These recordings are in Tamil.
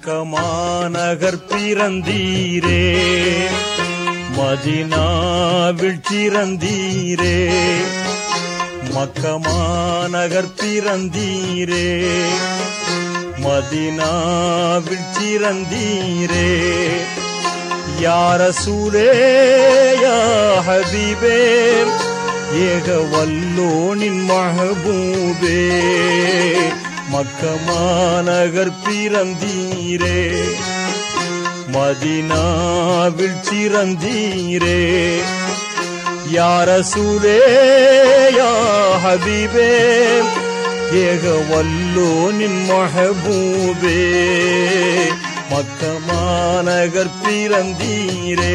மக்கமாநகர் பிறந்தீரே மதினாவில் சிறந்தீரே மக்கமாநகர் பிறந்தீரே மதினாவில் சிறந்தீரே யார சூரேயா ஹபீபே ஏக வல்லோனின் மஹபூபே மக்கமாநகர் பிறந்தீரே மதினாவில் சிறந்தீரே யார சூரேயா ஹபீபே ஏக வல்லோனின் மஹபூபே மக்கமாநகர் பிறந்தீரே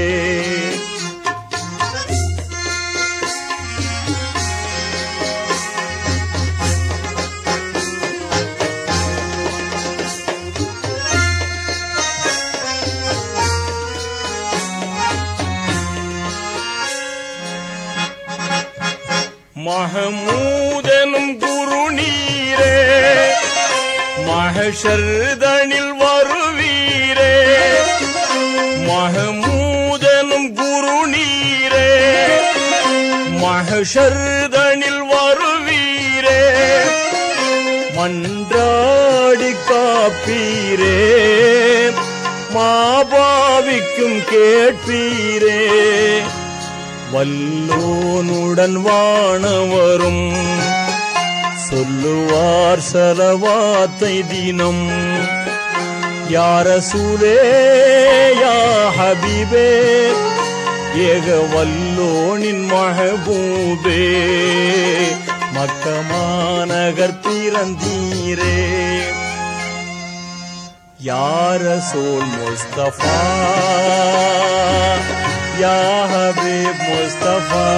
மகமூதனும் குரு நீரே மகஷர்தனில் வருவீரே மகமூதனும் குரு நீரே மகஷர்தனில் வருவீரே மன்றாடி காப்பீரே மாபாவிக்கும் கேட்பீரே வல்லோனுடன் வானவரும் சொல்லுவார் சலவாத்தை தினம் யார சூலேயா ஹபீபே ஏக வல்லோனின் மஹபூபே மக்கமாநகர் பிறந்தீரே யார சோல் முஸ்தபா யா ஹபீப் முஸ்தபா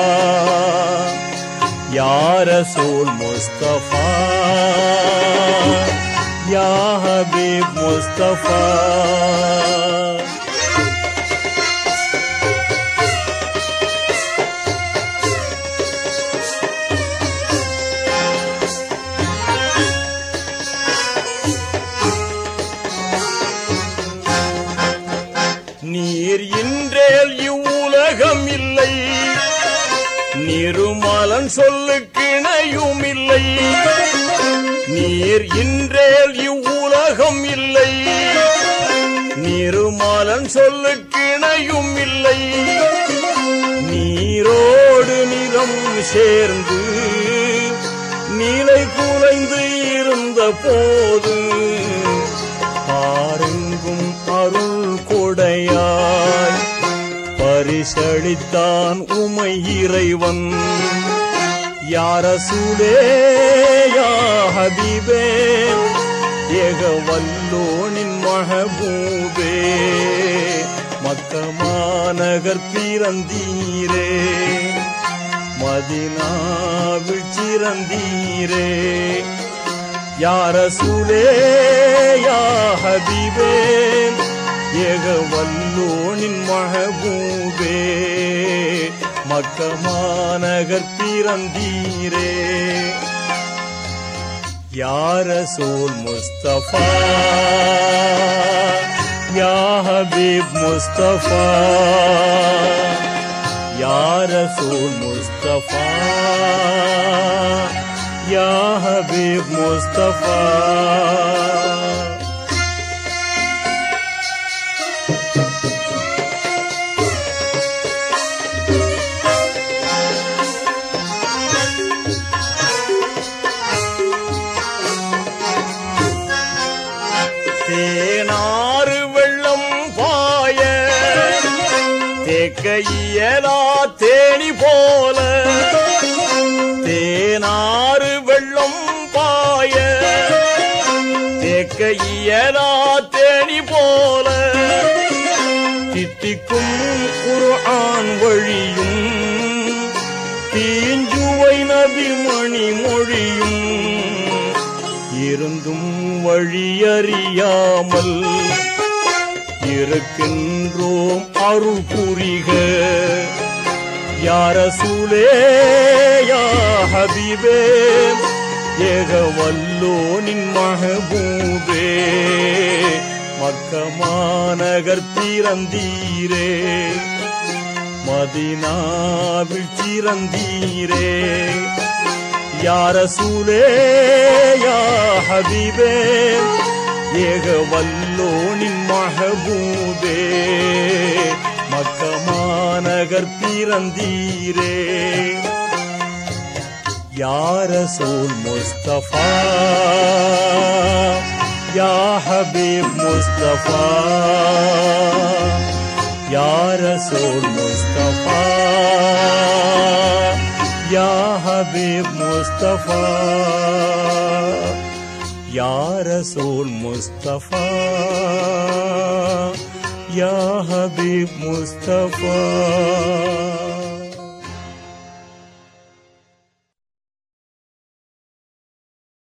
யா ரசூல் முஸ்தபா யா ஹபீப் முஸ்தபா நீர் இன்றேல் இவ்வுலகம் இல்லை நிருமலன் சொல்லுக்கிணையும் இல்லை நீர் இன்றேல் இவ்வுலகம் இல்லை நிருமலன் சொல்லுக்கிணையும் இல்லை நீரோடு நிறம் சேர்ந்து நீலை குலைந்து இருந்த போது பாருங்கும் அருள் கொடையாய் பரிசளித்தான் உமை இறைவன் யார சூலேயா ஹபீபே ஏக வல்லோனின் மஹபூபே மக்கமாநகர் பிறந்தீரே மதினாவில் சிறந்தீரே யார சூலேயா ஹபீபே ஏக வல்லோனின் மஹபூபே மக்கமாநகர் பிறந்தீரே யார சோல் முஸ்தபா யா ஹபீப் முஸ்தபா யார சோல் முஸ்தபா யா ஹபீப் முஸ்தபா தேனாறு வெள்ளம் பாய தேக்க இயலா தேனி போல தேனாறு வெள்ளம் பாய தேக்க இயலா தேனி போல தித்திக்கும் குர்ஆன் வழியும் தீஞ்சுவை நபி மணி மொழியும் இருந்தும் வழியறியாமல் இருக்கின்றோம் அருள் புரிக யார சூலேயா ஹபீபே ஏக வல்லோனின் மஹபூபே மக்கமாநகர் பிறந்தீரே மதினாவில் சிறந்தீரே யார சூலே யா ஹபீபே ஏக வல்லோனின் மஹபூபே மக்கமாநகர் பிறந்தீரே யார சூல் முஸ்தபா யா ஹபீப் முஸ்தபா யா ரசூல் முஸ்தபா யா ஹபீப் முஸ்தபா யா ரசூல் முஸ்தபா யா ஹபீப் முஸ்தபா